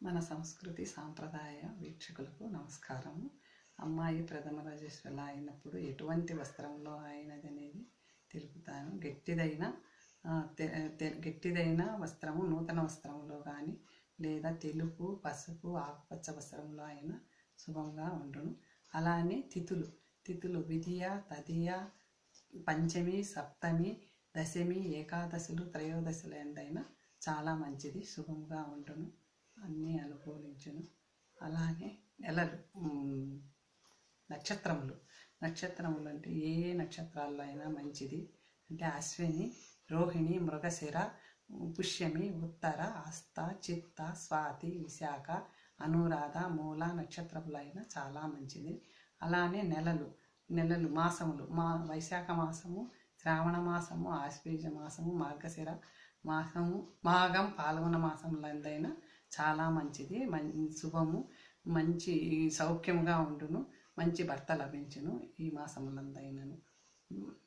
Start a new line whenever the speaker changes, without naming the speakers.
మన సంస్కృతి సాంప్రదాయ వీక్షకులకు నమస్కారము అమ్మాయి ప్రథమ రాజేశ్వరుల అయినప్పుడు ఎటువంటి వస్త్రంలో అయినది అనేది తెలుపుతాను గట్టిదైన ఆ, తె- తె- గట్టిదైన వస్త్రము నూతన వస్త్రంలో కానీ లేదా తెలుపు పసుపు ఆకుపచ్చ వస్త్రంలో అయినా శుభంగా ఉండును అలానే తిథులు తిథులు విధియ తదియ పంచమి సప్తమి దశమి ఏకాదశులు త్రయోదశులు ఎందైనా చాలా మంచిది శుభంగా ఉండును అన్నీ అనుకూలించును అలానే నెలలు ఉమ్, నక్షత్రములు నక్షత్రములు అంటే ఏ ఏ నక్షత్రాల్లో అయినా మంచిది అంటే అశ్విని రోహిణి మృగశిర పుష్యమి ఉత్తర హస్త చిత్త స్వాతి విశాఖ అనురాధ మూల నక్షత్రములు అయినా చాలా మంచిది అలానే నెలలు నెలలు మాసములు మా వైశాఖ మాసము శ్రావణ మాసము ఆశ్వీజ మాసము మార్గశిర మాసము మాఘం పాల్గొన మాసములందైనా చాలా మంచిది మం శుభము మంచి సౌఖ్యముగా ఉండును మంచి భర్త లభించును ఈ మాసములందైనను